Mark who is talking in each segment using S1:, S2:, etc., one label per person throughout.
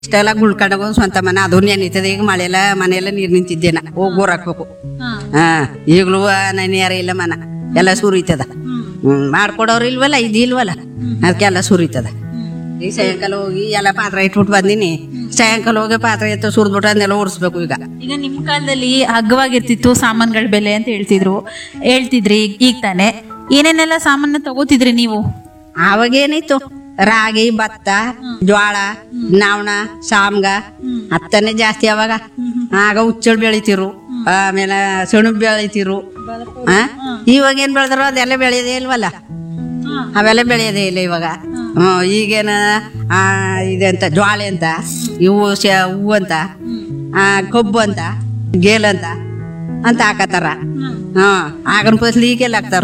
S1: ಇಷ್ಟೆಲ್ಲ ಗುಳ್ಕೊಂಡಾಗ ಒಂದ್ ಸ್ವಂತ ಮನೆ ಅದು ನೆನೀತದೆ ಈಗ ಮಳೆಲ್ಲ ಮನೆಯೆಲ್ಲ ನೀರ್ ನಿಂತಿದ್ದೇನ ಹೋಗಿ ಬೋರ್ ಹಾಕ್ಬೇಕು ಹಾ ಈಗ್ಲೂ ನಾನು ಯಾರ ಇಲ್ಲ ಮನ ಎಲ್ಲ ಸುರಿತದ ಹ್ಮ್ ಮಾಡ್ಕೊಡೋರು ಇಲ್ವಲ್ಲ ಇದು ಇಲ್ವಲ್ಲ ಅದಕ್ಕೆಲ್ಲ ಸುರಿತದ ಈಗ ಸಾಯಂಕಾಲ ಹೋಗಿ ಎಲ್ಲ ಪಾತ್ರೆ ಇಟ್ಬಿಟ್ಟು ಬಂದಿನಿ ಸಾಯಂಕಾಲ ಹೋಗಿ ಪಾತ್ರೆ ಎತ್ತ ಸುರಿದ್ಬಿಟ್ಟು ಅದನ್ನೆಲ್ಲ ಓಡಿಸ್ಬೇಕು ಈಗ
S2: ಈಗ ನಿಮ್ ಕಾಲದಲ್ಲಿ ಅಗ್ಗವಾಗಿರ್ತಿತ್ತು ಸಾಮಾನುಗಳ ಬೆಲೆ ಅಂತ ಹೇಳ್ತಿದ್ರು ಹೇಳ್ತಿದ್ರಿ ಈಗ- ಈಗ ತಾನೆ ಏನೇನೆಲ್ಲ ಸಾಮಾನ ತಗೋತಿದ್ರಿ ನೀವು
S1: ಆವಾಗ ಏನಿತ್ತು ರಾಗಿ ಭತ್ತ ಜ್ವಾಳ ನಾವಣ ಸಾಮ್ಗ ಹತ್ತನೇ ಜಾಸ್ತಿ ಅವಾಗ ಆಗ ಹುಚ್ಚಳ್ ಬೆಳಿತಿರು ಆಮೇಲೆ ಸೆಣಬ್ ಬೆಳಿತಿರು ಆ ಇವಾಗ ಏನ್ ಬೆಳೆದ್ರು ಅದೆಲ್ಲ ಬೆಳೆಯೋದೇ ಇಲ್ವಲ್ಲ ಅವೆಲ್ಲ ಬೆಳೆಯೋದೇ ಇಲ್ಲ ಇವಾಗ ಹ್ಮ್ ಈಗೇನ ಆ ಇದೆಂತ ಜ್ವಾಳೆ ಅಂತ ಇವು ಶ ಹೂವು ಅಂತ ಆ ಕಬ್ಬು ಅಂತ ಗೇಲ್ ಅಂತ ಅಂತ ಹಾಕತ್ತಾರ ಹ್ಮ್ ಆಗನ ಫಸಲು ಈಗೆಲ್ಲ ಹಾಕ್ತಾರ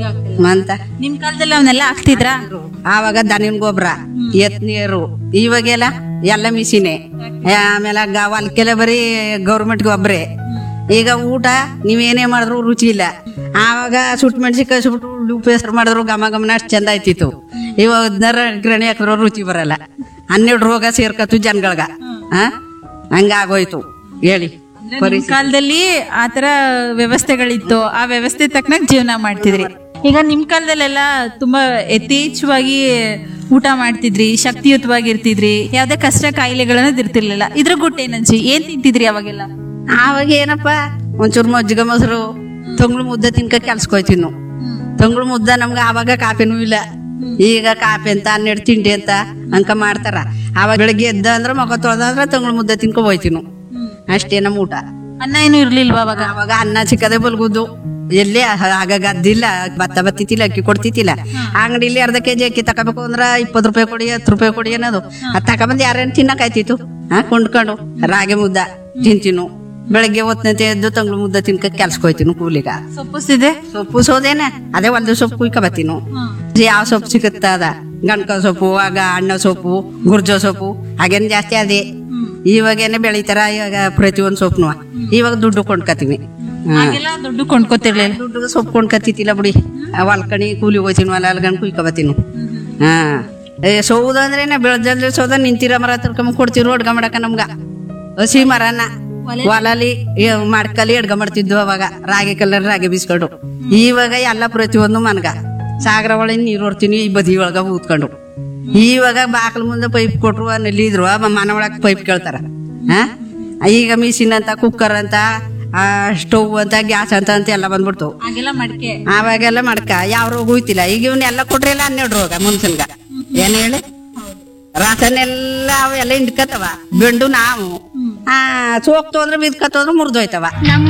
S1: ಅಂತ
S2: ನಿಮ್ ಕಾಲದಲ್ಲಿ ಅವನ್ನೆಲ್ಲ ಆಗ್ತಿದ್ರಾ
S1: ಆವಾಗ ದನಿನ ಗೊಬ್ಬರ ಎತ್ ನೀರು ಇವಾಗೆಲ್ಲ ಎಲ್ಲ ಮಿಷಿನೇ ಆಮೇಲೆ ಗ- ಹೊಲಕ್ಕೆಲ್ಲ ಬರೀ ಗೌರ್ಮೆಂಟ್ ಗೊಬ್ಬರೇ ಈಗ ಊಟ ನೀವೇನೇ ಮಾಡಿದ್ರು ರುಚಿ ಇಲ್ಲ ಆವಾಗ ಸುಟ್ಟು ಮೆಣಸಿನ್ಕಾಯಿ ಸುಟ್ಟು ಉಪ್ಪು ಹೆಸರು ಮಾಡಿದ್ರು ಘಮ ಗಮನ ಅಷ್ಟು ಚಂದ ಆಯ್ತಿತ್ತು ಇವಾಗ ಹದಿನಾರ ಗಿರಣಿ ಹಾಕಿದ್ರು ರುಚಿ ಬರಲ್ಲ ಹನ್ನೆರಡು ರೋಗ ಸೇರ್ಕತ್ತು ಜನಗಳ್ಗ ಆ ಹಂಗಾಗೋಯ್ತು ಹೇಳಿ
S2: ನಿಮ್ ಕಾಲದಲ್ಲಿ ಆತರ ವ್ಯವಸ್ಥೆಗಳಿತ್ತು ಆ ವ್ಯವಸ್ಥೆ ತಕ್ಕನಾಗ ಜೀವನ ಮಾಡ್ತಿದ್ರಿ ಈಗ ನಿಮ್ ಕಾಲದಲ್ಲೆಲ್ಲ ತುಂಬಾ ಯಥೇಚ್ಛವಾಗಿ ಊಟ ಮಾಡ್ತಿದ್ರಿ ಶಕ್ತಿಯುತವಾಗಿ ಇರ್ತಿದ್ರಿ ಯಾವ್ದೇ ಕಷ್ಟ ಕಾಯಿಲೆಗಳನ್ನ ಇರ್ತಿರ್ಲಿಲ್ಲ ಇದ್ರ ಗುಟ್ಟು ಏನಂಚಿ ಏನ್ ತಿಂತಿದ್ರಿ ಅವಾಗೆಲ್ಲ
S1: ಆವಾಗ ಏನಪ್ಪ ಒಂಚೂರು ಮಜ್ಜಿಗೆ ಮೊಸರು ತಂಗ್ಳು ಮುದ್ದೆ ತಿನ್ಕ ಕೆಲ್ಸಕ್ಕೆ ಹೋಯ್ತೀವಿ ನಾವು ತಂಗ್ಳು ಮುದ್ದೆ ನಮ್ಗೆ ಆವಾಗ ಕಾಫಿನೂ ಇಲ್ಲ ಈಗ ಕಾಫಿ ಅಂತ ಹನ್ನೆರಡು ತಿಂಡಿ ಅಂತ ಅಂಕ ಮಾಡ್ತಾರ ಆವಾಗ ಬೆಳಗ್ಗೆ ಎದ್ದ ಅಂದ್ರೆ ಮುಖ ತೊಳೆದಂದ್ರೆ ತಂಗ್ಳು ಮುದ್ದೆ ತಿನ್ಕೊ ಹೋಯ್ತೀವಿ ನಾವು ಅಷ್ಟೇ ನಮ್ಮ ಊಟ
S2: ಅನ್ನ ಏನು ಇರ್ಲಿಲ್ವಾ ಅವಾಗ
S1: ಆವಾಗ ಅನ್ನ ಸಿಕ್ಕದೆ ಬಲ್ಗುದು ಎಲ್ಲಿ ಆಗ ಗದ್ದಿಲ್ಲ ಭತ್ತ ಬತ್ತಿತಿಲ್ಲ ಅಕ್ಕಿ ಕೊಡ್ತಿತ್ತಿಲ್ಲ ಅಂಗಡಿಲಿ ಅರ್ಧ ಕೆಜಿ ಅಕ್ಕಿ ತಗೋಬೇಕು ಅಂದ್ರ ಇಪ್ಪತ್ತು ರೂಪಾಯಿ ಕೊಡಿ ಹತ್ತು ರೂಪಾಯಿ ಕೊಡಿ ಅನ್ನೋದು ಅದ್ ತಗೊಂಬಂದ್ ಯಾರೇನು ತಿನ್ನಕಾಯ್ತಿತ್ತು ಹಾ ಕೊಂಡ್ಕೊಂಡು ರಾಗಿ ಮುದ್ದ ತಿಂತೀನು ಬೆಳಗ್ಗೆ ಹೊತ್ನಂತೆ ಎದ್ದು ತಂಗ್ಳು ಮುದ್ದೆ ತಿನ್ಕ ಕೆಲ್ಸಕ್ಕೆ ಹೋಯ್ತೀನು ಕೂಲಿಗ
S2: ಸೊಪ್ಪುಸಿದೆ
S1: ಸೊಪ್ಪು ಸೋದೇನ ಅದೇ ಹೊಲ್ದ ಸೊಪ್ಪು ಕುಯ್ಕ ಬತ್ತೀನು ಯಾವ ಸೊಪ್ಪು ಸಿಗುತ್ತ ಅದ ಗಣಕ ಸೊಪ್ಪು ಆಗ ಅಣ್ಣ ಸೊಪ್ಪು ಗುರ್ಜೋ ಸೊಪ್ಪು ಹಾಗೇನ್ ಜಾಸ್ತಿ ಅದೇ ಇವಾಗೇನೆ ಬೆಳಿತಾರ ಇವಾಗ ಪ್ರತಿಯೊಂದು ಸೊಪ್ಪುನು ಇವಾಗ ದುಡ್ಡು ಕೊಂಡ್ಕತೀವಿ ಹಾ
S2: ಹಾಗೆಲ್ಲ ದುಡ್ಡು ಕೊಂಡ್ಕೊತಿರ್ಲಿಲ್ಲ
S1: ದುಡ್ಡು ಸೊಪ್ಪು ಕೊಂಡ್ಕತ್ತಿತ್ತಿಲ್ಲ ಬಿಡಿ ಹೊಲ್ಕಣಿ ಕೂಲಿ ಹೋಯ್ತೀನಿ ಹೊಲ ಅಲ್ಗಣ್ ಕುಯ್ಕ ಬತ್ತೀನಿ ಹಾ ಏ ಸೌದ ಅಂದ್ರೇನೆ ಬೆಳಜಲ್ದಿ ಸೌದ ನಿಂತಿರ ಮರ ತರ್ಕೊಂಡ್ ಕೊಡ್ತಿರು ಅಡ್ಗ ಮಾಡಕ ನಮ್ಗ ಹಸಿ ಮರನ ಹೊಲಲಿ ಮಡ್ಕಲಿ ಅಡ್ಗ ಮಾಡ್ತಿದ್ವು ಅವಾಗ ರಾಗಿ ಕಲ್ಲರ್ ರಾಗಿ ಬೀಸ್ಕೊಂಡು ಇವಾಗ ಎಲ್ಲ ಪ್ರತಿಯೊಂದು ಮನ್ಗ ಸಾಗರ ಒಳಗೆ ನೀರು ಹೊಡ್ತೀನಿ ಈ ಬದಿ ಒಳಗ ಊದ್ಕೊಂಡು ಇವಾಗ ಬಾಕ್ಲ ಮುಂದೆ ಪೈಪ್ ಕೊಟ್ರು ನೆಲ್ಲಿದ್ರು ಮನೆ ಒಳಗೆ ಪೈಪ್ ಕೇಳ್ತಾರ ಹಾ ಈಗ ಮಿಷಿನ್ ಅಂತ ಕುಕ್ಕರ್ ಅಂತ ಸ್ಟವ್ ಅಂತ ಗ್ಯಾಸ್ ಅಂತ ಅಂತ ಎಲ್ಲ ಬಂದ್ಬಿಡ್ತು
S2: ಹಾಗೆಲ್ಲ ಮಡಿಕೆ
S1: ಆವಾಗೆಲ್ಲ ಮಡ್ಕ ಯಾವ ರೋಗ ಹೋಯ್ತಿಲ್ಲ ಈಗ ಇವನ್ನೆಲ್ಲ ಕೊಟ್ರಿಲ್ಲ ಹನ್ನೆರಡು ರೋಗ ಮುನ್ಸನ್ಗ ಏನ್ ಹೇಳಿ ರಾಸನೆಲ್ಲ ಅವೆಲ್ಲ ಹಿಂಡ್ಕತ್ತವ ಗಂಡು ನಾವು ಆ ಸೋಕ್ತು ಅಂದ್ರೆ ಬಿದ್ಕತ್ತೋದ್ರೆ ಮುರಿದೋಯ್ತವ